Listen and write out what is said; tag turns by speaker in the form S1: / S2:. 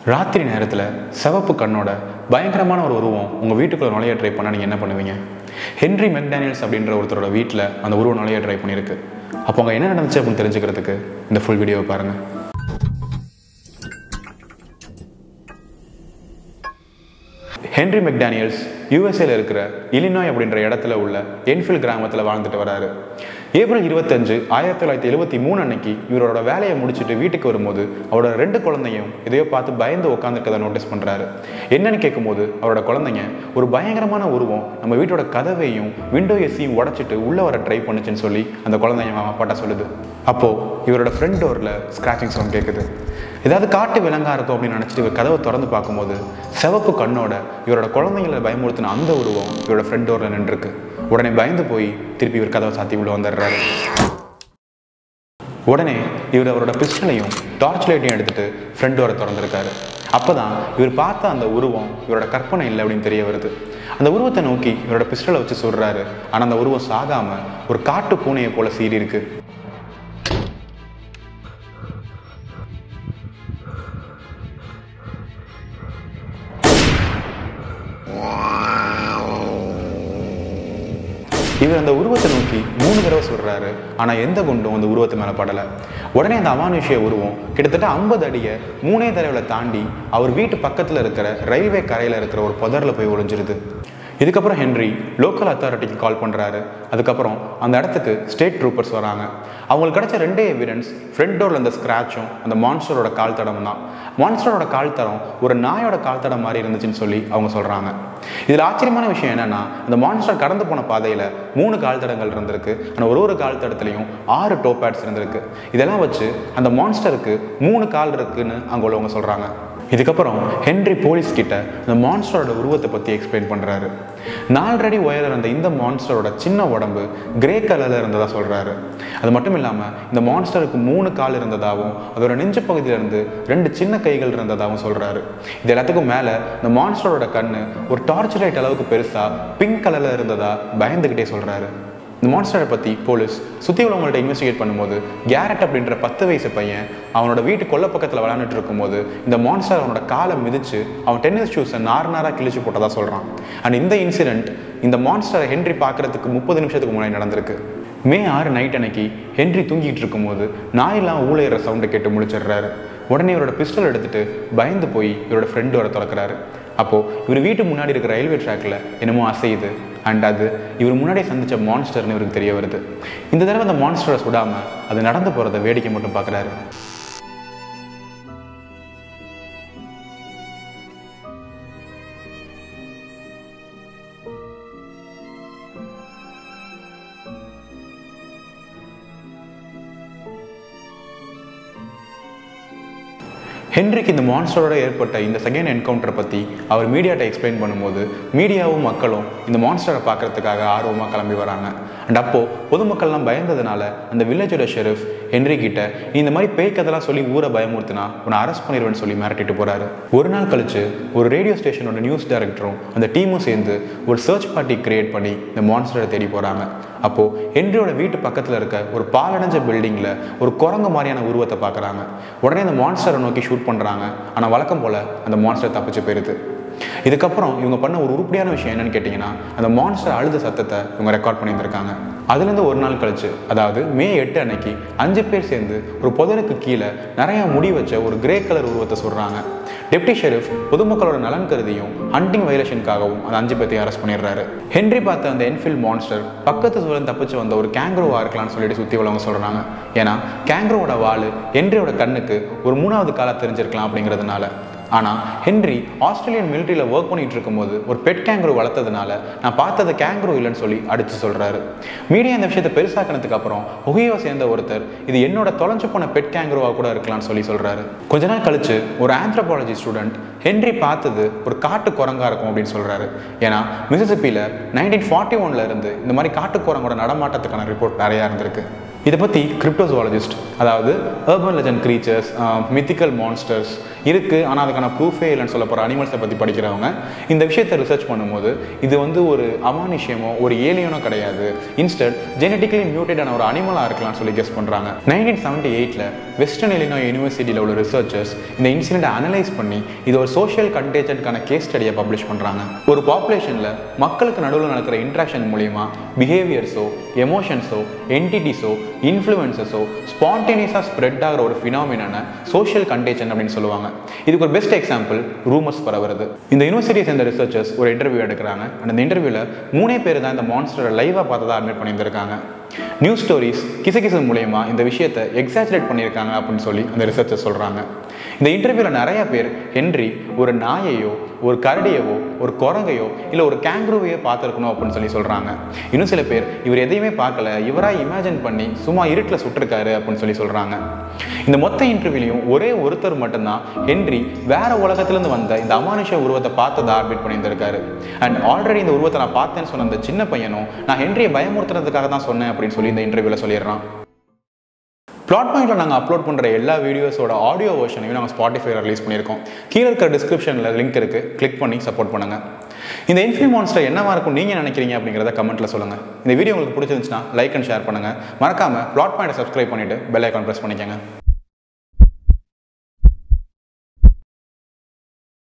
S1: ராத்திரி நேரத்தில் சிவப்பு கண்ணோட பயங்கரமான ஒரு உருவம் உங்கள் வீட்டுக்குள்ளே நுழைய ட்ரை பண்ணால் நீங்கள் என்ன பண்ணுவீங்க ஹென்ரி மெக்டானியல்ஸ் அப்படின்ற ஒருத்தரோட வீட்டில் அந்த உருவம் நுழைய ட்ரை பண்ணியிருக்கு அப்போ அங்கே என்ன நடந்துச்சு அப்படின்னு தெரிஞ்சுக்கிறதுக்கு இந்த ஃபுல் வீடியோவை பாருங்கள் ஹென்ரி மெக்டானியல்ஸ் யூஎஸ்ஏல இருக்கிற இலினாய் அப்படின்ற இடத்துல உள்ள என்ஃபீல்ட் கிராமத்தில் வாழ்ந்துட்டு வராரு ஏப்ரல் இருபத்தஞ்சு ஆயிரத்தி தொள்ளாயிரத்தி எழுபத்தி மூணு அன்னைக்கு இவரோட வேலையை முடிச்சுட்டு வீட்டுக்கு வரும்போது அவரோட ரெண்டு குழந்தையும் எதையோ பார்த்து பயந்து உட்காந்துருக்கதை நோட்டீஸ் பண்ணுறாரு என்னன்னு கேட்கும்போது அவரோட குழந்தைங்க ஒரு பயங்கரமான உருவம் நம்ம வீட்டோட கதவையும் விண்டோ ஏசியும் உடச்சிட்டு உள்ளே வர ட்ரை பண்ணுச்சுன்னு சொல்லி அந்த குழந்தைங்க அவங்க அப்பாட்ட சொல்லுது அப்போது இவரோட ஃப்ரண்ட் டோரில் ஸ்க்ராச்சிங் சவுண்ட் கேட்குது ஏதாவது காட்டு விலங்கா இருக்கும் அப்படின்னு நினச்சிட்டு இவர் கதவை திறந்து பார்க்கும்போது சிவப்பு கண்ணோட இவரோட குழந்தைங்களை பயமுறுத்தின அந்த உருவம் இவரோட ஃப்ரண்ட் டோரில் நின்றுருக்கு உடனே பயந்து போய் திருப்பி இவர் கதவை சாத்தி உள்ள வந்துடுறாரு உடனே இவர் அவரோட பிஸ்டலையும் டார்ச் லைட்டையும் எடுத்துட்டு ஃப்ரண்ட் டோரை திறந்திருக்காரு அப்பதான் இவர் பார்த்த அந்த உருவம் இவரோட கற்பனை இல்லை அப்படின்னு தெரிய வருது அந்த உருவத்தை நோக்கி இவரோட பிஸ்டலை வச்சு சொல்றாரு ஆனால் அந்த உருவம் சாகாம ஒரு காட்டு பூனையை போல சீறி இருக்கு இவர் அந்த உருவத்தை நோக்கி மூணு தடவை சொல்றாரு ஆனா எந்த குண்டும் அந்த உருவத்து மேல படல உடனே அந்த அமானுஷ்ய உருவம் கிட்டத்தட்ட ஐம்பது அடியை மூணே தடவை தாண்டி அவர் வீட்டு பக்கத்துல இருக்கிற ரயில்வே கரையில இருக்கிற ஒரு புதர்ல போய் ஒளிஞ்சிருது இதுக்கப்புறம் ஹென்ரி லோக்கல் அத்தாரிட்டிக்கு கால் பண்ணுறாரு அதுக்கப்புறம் அந்த இடத்துக்கு ஸ்டேட் ட்ரூப்பர்ஸ் வராங்க அவங்களுக்கு கிடைச்ச ரெண்டே எவிடன்ஸ் ஃப்ரண்ட் டோரில் இந்த ஸ்க்ராட்சும் அந்த மான்ஸ்டரோட கால் தடம் தான் மான்ஸ்டரோட கால் தடம் ஒரு நாயோட கால் தடம் மாதிரி இருந்துச்சுன்னு சொல்லி அவங்க சொல்கிறாங்க இதில் ஆச்சரியமான விஷயம் என்னென்னா அந்த மான்ஸ்டர் கடந்து போன பாதையில் மூணு கால் தடங்கள் இருந்திருக்கு ஆனால் ஒரு ஒரு கால் தடத்துலையும் ஆறு டோ பேட்ஸ் இருந்திருக்கு இதெல்லாம் வச்சு அந்த மான்ஸ்டருக்கு மூணு கால் இருக்குன்னு அங்கே உள்ளவங்க சொல்கிறாங்க இதுக்கப்புறம் ஹென்ரி போலீஸ் கிட்ட இந்த மான்ஸ்டரோட உருவத்தை பற்றி எக்ஸ்பிளைன் பண்ணுறாரு நாலரடி உயரம் இருந்த இந்த மான்ஸ்டரோட சின்ன உடம்பு கிரே கலரில் இருந்ததாக சொல்கிறாரு அது மட்டும் இல்லாமல் இந்த மான்ஸ்டருக்கு மூணு கால் இருந்ததாகவும் அதோட நெஞ்சு பகுதியிலிருந்து ரெண்டு சின்ன கைகள் இருந்ததாகவும் சொல்கிறாரு இது எல்லாத்துக்கும் மேலே இந்த மான்ஸ்டரோட கண்ணு ஒரு டார்ச் லைட் அளவுக்கு பெருசாக பிங்க் கலரில் இருந்ததா பயந்துக்கிட்டே சொல்கிறாரு இந்த மான்ஸ்டரை பற்றி போலீஸ் சுற்றி உள்ளவங்கள்ட்ட இன்வெஸ்டிகேட் பண்ணும்போது கேரட் அப்படின்ற பத்து வயசு பையன் அவனோட வீட்டு கொல்லை பக்கத்தில் விளையாண்டுட்டு இருக்கும்போது இந்த மான்ஸ்டர் அவனோட காலை மிதிச்சு அவன் டென்னிஸ் ஷூஸை நார் நாராக கிழிச்சு போட்டதாக சொல்கிறான் அண்ட் இந்த இன்சிடென்ட் இந்த மான்ஸ்டரை ஹென்ரி பார்க்கறதுக்கு முப்பது நிமிஷத்துக்கு முன்னாடி நடந்திருக்கு மே ஆறு நைட் அன்னைக்கு ஹென்ரி தூங்கிட்டு இருக்கும்போது நாயெல்லாம் ஊழையிற சவுண்டை கேட்டு முழிச்சிடுறாரு உடனே இவரோட பிஸ்டல் எடுத்துட்டு பயந்து போய் இவரோட ஃப்ரெண்டோட திறக்கிறாரு அப்போது இவர் வீட்டு முன்னாடி இருக்கிற ரயில்வே ட்ராக்ல என்னமோ அசையுது அண்ட் அது இவர் முன்னாடியே சந்திச்ச மான்ஸ்டர்னு இவருக்கு தெரிய வருது இந்த தடவை அந்த மான்ஸ்டரை சுடாம அது நடந்து போகிறத வேடிக்கை மட்டும் பார்க்குறாரு ஹென்ரிக்கு இந்த மான்ஸ்டரோட ஏற்பட்ட இந்த செகண்ட் என்கவுண்டரை பற்றி அவர் மீடியாட்ட எக்ஸ்பிளைன் பண்ணும்போது மீடியாவும் மக்களும் இந்த மான்ஸ்டரை பார்க்கறதுக்காக ஆர்வமாக கிளம்பி வராங்க அண்ட் அப்போது பொதுமக்கள்லாம் பயந்ததுனால அந்த வில்லேஜோட ஷெரீஃப் ஹென்ரி கிட்ட நீ இந்த மாதிரி பேய் கதெல்லாம் சொல்லி ஊரை பயமுறுத்தினா உன்னை அரெஸ்ட் பண்ணிடுவேன்னு சொல்லி மிரட்டிட்டு போகிறாரு ஒரு நாள் கழிச்சு ஒரு ரேடியோ ஸ்டேஷனோட நியூஸ் டைரக்டரும் அந்த டீமும் சேர்ந்து ஒரு சர்ச் பார்ட்டி கிரியேட் பண்ணி இந்த மான்ஸ்டரை தேடி போகிறாங்க அப்போது ஹென்ரியோட வீட்டு பக்கத்தில் இருக்க ஒரு பாலடைஞ்ச பில்டிங்கில் ஒரு குரங்கு மாதிரியான உருவத்தை பார்க்குறாங்க உடனே அந்த மான்ஸ்டரை நோக்கி ஷூட் பண்ணுறாங்க ஆனால் வழக்கம் போல் அந்த மான்ஸ்டர் தப்பிச்சு போயிருது இதுக்கப்புறம் இவங்க பண்ண ஒரு உருப்படியான விஷயம் என்னன்னு கேட்டிங்கன்னா அந்த மான்ஸ்டர் அழுத சத்தத்தை இவங்க ரெக்கார்ட் பண்ணியிருந்திருக்காங்க அதுலேருந்து ஒரு நாள் கழிச்சு அதாவது மே எட்டு அன்னைக்கு அஞ்சு பேர் சேர்ந்து ஒரு புதருக்கு கீழே நிறைய முடி வச்ச ஒரு கிரே கலர் உருவத்தை சொல்கிறாங்க டெப்டி ஷெரீஃப் பொதுமக்களோட நலன் கருதியும் ஹண்டிங் வயலேஷனுக்காகவும் அந்த அஞ்சு பேர்த்தையும் அரெஸ்ட் பண்ணிடுறாரு ஹென்ரி பார்த்த அந்த என்ஃபீல்ட் மான்ஸ்டர் பக்கத்து சூழல் தப்பிச்சு வந்த ஒரு கேங்க்ரோவா இருக்கலாம்னு சொல்லிட்டு சுற்றி உள்ளவங்க சொல்கிறாங்க ஏன்னா கேங்க்ரோவோட வாள் ஹென்ரியோட கண்ணுக்கு ஒரு மூணாவது காலம் தெரிஞ்சிருக்கலாம் அப்படிங்கிறதுனால ஆனால் ஹென்ரி ஆஸ்திரேலியன் மிலிட்ரியில் ஒர்க் பண்ணிட்டு இருக்கும்போது ஒரு பெட் கேங்க்ரூ வளர்த்ததுனால நான் பார்த்தது கேங்க்ரூ இல்லைன்னு சொல்லி அடித்து சொல்கிறாரு மீடியா இந்த விஷயத்தை பெருசாக்கினதுக்கு அப்புறம் ஒகையோ சேர்ந்த ஒருத்தர் இது என்னோட தொலைஞ்சு போன பெட் கேங்க்ரூவா கூட இருக்கலாம்னு சொல்லி சொல்கிறாரு கொஞ்ச நாள் கழிச்சு ஒரு ஆந்த்ரோபாலஜி ஸ்டூடெண்ட் ஹென்ரி பார்த்தது ஒரு காட்டு குரங்கா இருக்கும் அப்படின்னு சொல்கிறாரு ஏன்னா மிசிசிப்பியில் நைன்டீன் ஃபார்ட்டி ஒன்ல இருந்து இந்த மாதிரி காட்டு குரங்கோட நடமாட்டத்துக்கான ரிப்போர்ட் நிறையா இருந்திருக்கு இதை பற்றி கிரிப்டோசுவாலஜிஸ்ட் அதாவது urban legend creatures mythical monsters இருக்குது ஆனால் அதுக்கான ப்ரூஃபே இல்லைன்னு சொல்ல போகிற அனிமல்ஸை பற்றி படிக்கிறவங்க இந்த விஷயத்தை ரிசர்ச் பண்ணும்போது இது வந்து ஒரு அமானுஷ்யமோ ஒரு ஏலியனோ கிடையாது இன்ஸ்டட் ஜெனட்டிக்கலி மியூட்டடான ஒரு அனிமலாக இருக்கலாம்னு சொல்லி கெஸ் பண்ணுறாங்க நைன்டீன் செவன்ட்டி எயிட்டில் வெஸ்டர்ன் எலினோ யூனிவர்சிட்டியில் உள்ள ரிசர்ச்சர்ஸ் இந்த இன்சிடென்ட்டை அனலைஸ் பண்ணி இது ஒரு சோஷியல் கண்டேஜன்ட்கான கேஸ் ஸ்டடியை பப்ளிஷ் பண்ணுறாங்க ஒரு பாப்புலேஷனில் மக்களுக்கு நடுவில் நடக்கிற இன்ட்ராக்ஷன் மூலிமா பிஹேவியர்ஸோ எமோஷன்ஸோ என்டிட்டிஸோ இன்ஃப்ளூயன்சஸோ ஸ்பான்டேனியஸாக ஸ்ப்ரெட் ஆகிற ஒரு ஃபினாமினான சோஷியல் கண்டேஜன் அப்படின்னு சொல்லுவாங்க இதுக்கு ஒரு பெஸ்ட் எக்ஸாம்பிள் ரூமர்ஸ் பரவுறது இந்த யூனிவர்சிட்டியை சேர்ந்த ரிசர்ச்சர்ஸ் ஒரு இன்டர்வியூ எடுக்கிறாங்க அண்ட் அந்த இன்டர்வியூவில் மூணே பேர் தான் இந்த மான்ஸ்டரை லைவாக பார்த்ததா அட்மிட் பண்ணியிருந்திருக்காங்க நியூஸ் ஸ்டோரிஸ் கிசகிசு மூலயமா இந்த விஷயத்தை எக்ஸாஜரேட் பண்ணியிருக்காங்க அப்படின்னு சொல்லி அந்த ரிசர்ச்சர் சொல்கிறாங்க இந்த இன்டர்வியூவில் நிறைய பேர் ஹென்றி ஒரு நாயையோ ஒரு கரடியவோ ஒரு குரங்கையோ இல்லை ஒரு கேங்க்ரூவையோ பார்த்துருக்கணும் அப்படின்னு சொல்லி சொல்கிறாங்க இன்னும் சில பேர் இவர் எதையுமே பார்க்கல இவராக இமேஜின் பண்ணி சும்மா இருட்டில் சுட்டிருக்காரு அப்படின்னு சொல்லி சொல்கிறாங்க இந்த மொத்த இன்டர்வியூலையும் ஒரே ஒருத்தர் மட்டும்தான் ஹென்றி வேற உலகத்துலேருந்து வந்த இந்த அமானுஷ உருவத்தை பார்த்ததா அட்மிட் பண்ணியிருந்திருக்காரு அண்ட் ஆல்ரெடி இந்த உருவத்தை நான் பார்த்தேன்னு சொன்ன அந்த சின்ன பையனும் நான் ஹென்ரியை பயமுறுத்துறதுக்காக தான் சொன்னேன் அப்படின்னு சொல்லி இந்த இன்டர்வியூவில் சொல்லிடுறான் பிளாட் பாயிண்டில் நாங்கள் அப்லோட் பண்ணுற எல்லா வீடியோஸோட ஆடியோ வெர்ஷனையும் நாங்கள் ஸ்பாட்டிஃபைல ரிலீஸ் பண்ணியிருக்கோம் கீழே இருக்கிற டிஸ்கிரிப்ஷனில் லிங்க் இருக்குது கிளிக் பண்ணி சப்போர்ட் பண்ணுங்கள் இந்த இன்ஃபி மான்ஸ்டர் என்னவா இருக்கும் நீங்கள் நினைக்கிறீங்க அப்படிங்கிறத கமெண்ட்டில் சொல்லுங்கள் இந்த வீடியோ உங்களுக்கு பிடிச்சிருந்துச்சுன்னா லைக் அண்ட் ஷேர் பண்ணுங்கள் மறக்காமல் பிளாட் பாயிண்ட்டை சப்ஸ்கிரைப் பண்ணிவிட்டு பெல் ஐக்கான் ப்ரெஸ் பண்ணிக்கோங்க